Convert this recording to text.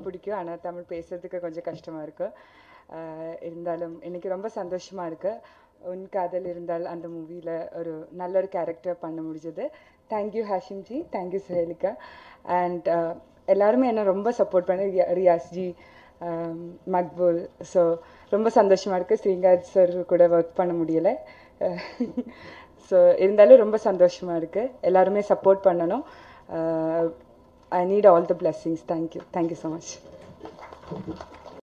பிடிக்கும் ஆனால் தமிழ் பேசுறதுக்கு கொஞ்சம் கஷ்டமாக இருக்கு ஆஹ் இருந்தாலும் இன்னைக்கு ரொம்ப சந்தோஷமாக இருக்கு உன் காதல் இருந்தால் அந்த மூவியில் ஒரு நல்ல ஒரு கேரக்டர் பண்ண முடிஞ்சது thank you Hashimji thank you Sahelika and எல்லாருமே என்ன ரொம்ப சப்போர்ட் பண்ண ரியா ரியாஸ்ஜி ஆம், மக்பூல் ஸோ ரொம்ப சந்தோஷமாக இருக்குது ஸ்ரீங்காத் சார் கூட ஒர்க் பண்ண முடியலை ஸோ இருந்தாலும் ரொம்ப சந்தோஷமாக இருக்குது எல்லாருமே சப்போர்ட் பண்ணணும் I need all the blessings thank you thank you so much